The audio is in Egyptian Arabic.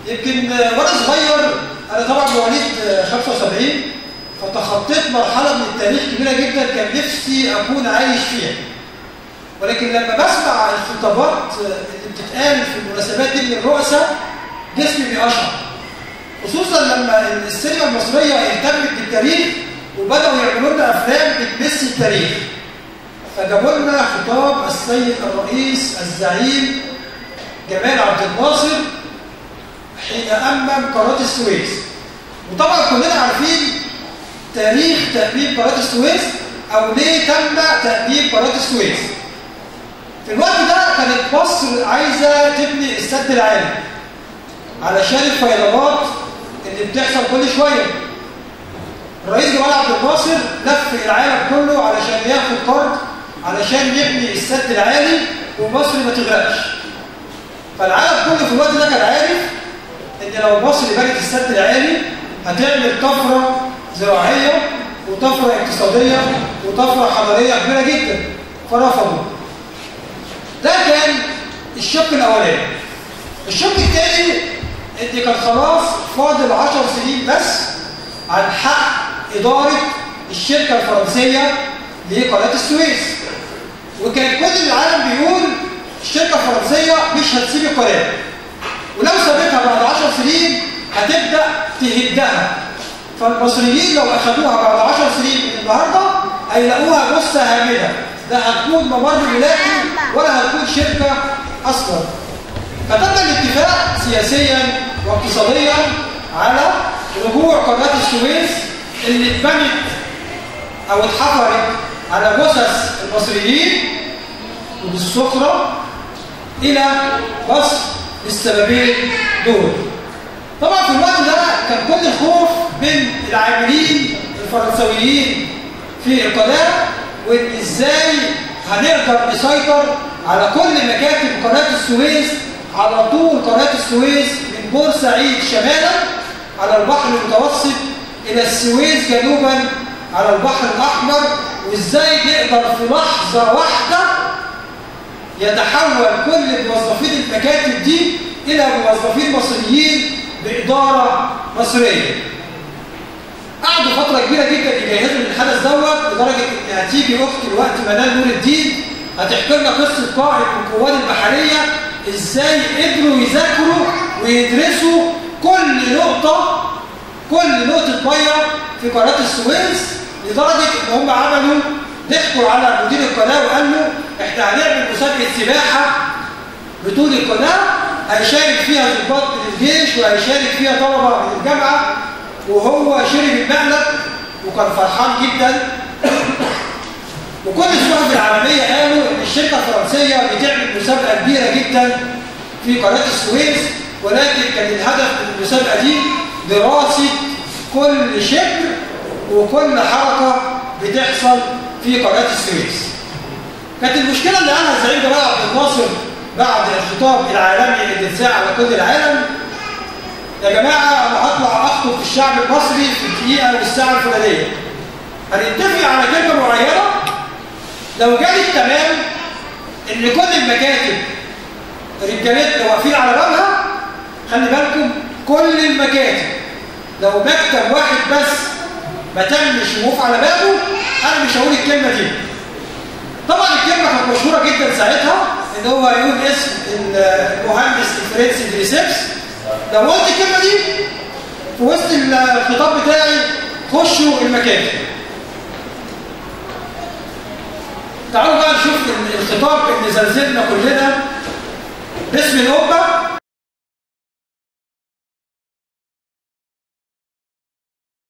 يمكن وانا صغير انا طبعا مواليد 75 فتخطيت مرحله من التاريخ كبيره جدا كان نفسي اكون عايش فيها ولكن لما بسمع الخطابات اللي بتتقال في المناسبات دي من الرؤساء جسمي بيقشعر خصوصا لما السينما المصريه اهتمت بالتاريخ وبداوا يعملوا لنا افلام بتمس التاريخ فجابوا لنا خطاب السيد الرئيس الزعيم جمال عبد الناصر حين أمم قناة السويس وطبعا كلنا عارفين تاريخ تأميم قناة السويس أو ليه تم تأميم قناة السويس في الوقت ده كانت مصر عايزة تبني السد العالي علشان الفيضانات اللي بتحصل كل شوية الرئيس جمال عبد الناصر لف العالم كله علشان ياخد قرض علشان يبني السد العالي ومصر ما تغرقش فالعالم كله في الوقت ده كان عارف ان لو مصر بنت السد العالي هتعمل طفره زراعيه وطفره اقتصاديه وطفره حضاريه كبيره جدا فرفضوا ده كان الشق الاولاني الشق الثاني ان كان خلاص فاضل 10 سنين بس عن حق اداره الشركه الفرنسيه لقناه السويس وكان كل العالم بيقول الشركه الفرنسيه مش هتسيب القناه ولو سابتها بعد 10 سنين هتبدا تهدها فالمصريين لو اخذوها بعد 10 سنين من النهارده هيلاقوها جثه هامده لا هتكون ممر ملاحي ولا هتكون شركه اصلا فتم الاتفاق سياسيا واقتصاديا على رجوع قناه السويس اللي اتبنت او اتحفرت على جثث المصريين وبالسخره الى مصر للسببين دول طبعا في الوقت ده كان كل الخوف من العاملين الفرنسويين في القناه وان ازاي هنقدر نسيطر على كل مكاتب قناه السويس على طول قناه السويس من بورسعيد شمالا على البحر المتوسط الى السويس جنوبا على البحر الاحمر وازاي نقدر في لحظه واحده يتحول كل موظفين المكاتب دي الى موظفين مصريين باداره مصريه قعدوا فتره كبيره جدا يجهزوا للحدث دوت لدرجه ان هتيجي اختي الوقت منال نور الدين هتحكي لنا قصه قائد من القوات البحريه ازاي قدروا يذاكروا ويدرسوا كل نقطه كل نقطه ميه في قناه السويس لدرجه ان هم عملوا ضحكوا على مدير القناه وقال له احنا هنعمل مسابقه سباحه بطول القناه هيشارك فيها ضباط من الجيش وهيشارك فيها طلبه من الجامعه وهو شرب المقلب وكان فرحان جدا وكل الصحف العالميه قالوا ان الشركه الفرنسيه بتعمل مسابقه كبيره جدا في قناه السويس ولكن كان الهدف من المسابقه دي دراسه كل شبر وكل حركه بتحصل في قناه السويس. كانت المشكله اللي قالها الزعيم جمال عبد الناصر بعد الخطاب العالمي اللي اتذاع على كل العالم يا جماعه انا هطلع اخطب في الشعب المصري في الدقيقه والساعه الفلانيه. هنتفق على كلمه معينه لو جالي التمام ان كل المكاتب رجالتنا واقفين على بابها خلي بالكم كل المكاتب لو مكتب واحد بس ما تمش وقوف على بابه انا مش هقول الكلمه دي طبعا الكلمه كانت مشهوره جدا ساعتها ان هو يقول اسم المهندس الفرنسي دريسبس لو قلت الكلمه دي في وسط الخطاب بتاعي خشوا المكاتب تعالوا بقى نشوف الخطاب اللي زلزلنا كلنا باسم الأمة